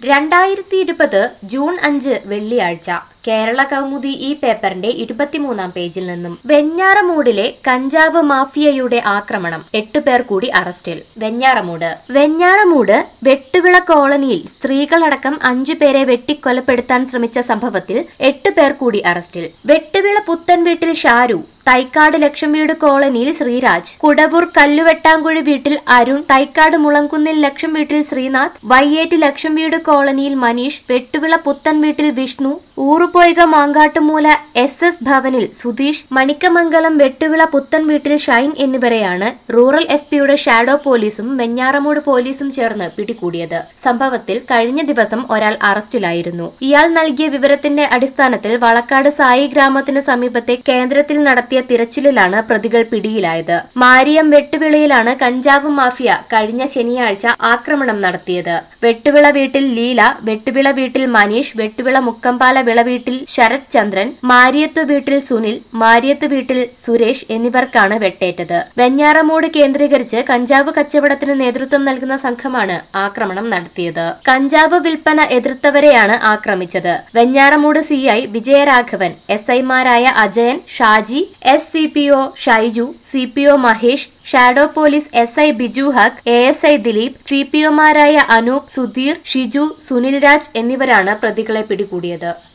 രണ്ടായിരത്തി ഇരുപത് ജൂൺ അഞ്ച് വെള്ളിയാഴ്ച കേരള കൗമുദി ഈ പേപ്പറിന്റെ ഇരുപത്തിമൂന്നാം പേജിൽ നിന്നും വെഞ്ഞാറമൂടിലെ കഞ്ചാവ് മാഫിയയുടെ ആക്രമണം എട്ടു പേർ കൂടി അറസ്റ്റിൽ വെഞ്ഞാറമൂട് വെഞ്ഞാറമൂട് വെട്ടുവിള കോളനിയിൽ സ്ത്രീകളടക്കം അഞ്ചു പേരെ വെട്ടിക്കൊലപ്പെടുത്താൻ ശ്രമിച്ച സംഭവത്തിൽ എട്ട് പേർ കൂടി അറസ്റ്റിൽ വെട്ടുവിള പുത്തൻ വീട്ടിൽ ഷാരു തൈക്കാട് ലക്ഷം വീട് കോളനിയിൽ ശ്രീരാജ് കുടവൂർ കല്ലുവെട്ടാങ്കുഴി വീട്ടിൽ അരുൺ തൈക്കാട് മുളങ്കുന്നിൽ ലക്ഷം വീട്ടിൽ ശ്രീനാഥ് വയ്യേറ്റ് ലക്ഷം വീട് കോളനിയിൽ മനീഷ് വെട്ടുവിള പുത്തൻ വീട്ടിൽ വിഷ്ണു ഊറുപൊയ്ക മാങ്കാട്ടുമൂല എസ് എസ് ഭവനിൽ സുധീഷ് മണിക്കമംഗലം വെട്ടുവിള പുത്തൻ വീട്ടിൽ ഷൈൻ എന്നിവരെയാണ് റൂറൽ എസ് പിയുടെ ഷാഡോ പോലീസും വെഞ്ഞാറമൂട് പോലീസും ചേർന്ന് പിടികൂടിയത് സംഭവത്തിൽ കഴിഞ്ഞ ദിവസം ഒരാൾ അറസ്റ്റിലായിരുന്നു ഇയാൾ നൽകിയ വിവരത്തിന്റെ അടിസ്ഥാനത്തിൽ വളക്കാട് സായി ഗ്രാമത്തിന് സമീപത്തെ കേന്ദ്രത്തിൽ നടത്തിയ തിരച്ചിലിലാണ് പ്രതികൾ പിടിയിലായത് മാരിയം വെട്ടുവിളയിലാണ് കഞ്ചാവ് മാഫിയ കഴിഞ്ഞ ശനിയാഴ്ച ആക്രമണം നടത്തിയത് വെട്ടുവിള വീട്ടിൽ ലീല വെട്ടുവിള വീട്ടിൽ മനീഷ് വെട്ടുവിള മുക്കമ്പാല വിള വീട്ടിൽ ശരത് ചന്ദ്രൻ മാരിയത്ത് വീട്ടിൽ സുനിൽ മാരിയത്ത് വീട്ടിൽ സുരേഷ് എന്നിവർക്കാണ് വെട്ടേറ്റത് വെഞ്ഞാറമൂട് കേന്ദ്രീകരിച്ച് കഞ്ചാവ് കച്ചവടത്തിന് നേതൃത്വം നൽകുന്ന സംഘമാണ് ആക്രമണം നടത്തിയത് കഞ്ചാവ് വിൽപ്പന എതിർത്തവരെയാണ് ആക്രമിച്ചത് വെഞ്ഞാറമൂട് സിഐ വിജയരാഘവൻ എസ് ഐമാരായ Ajayan Shaji S C P O Shaiju C P O Mahesh shadow police S I Biju Haq A S I Dileep C P ഒമാരായ അനൂപ് സുധീർ ഷിജു സുനിൽ രാജ് എന്നിവരാണ് പ്രതികളെ പിടികൂടിയത്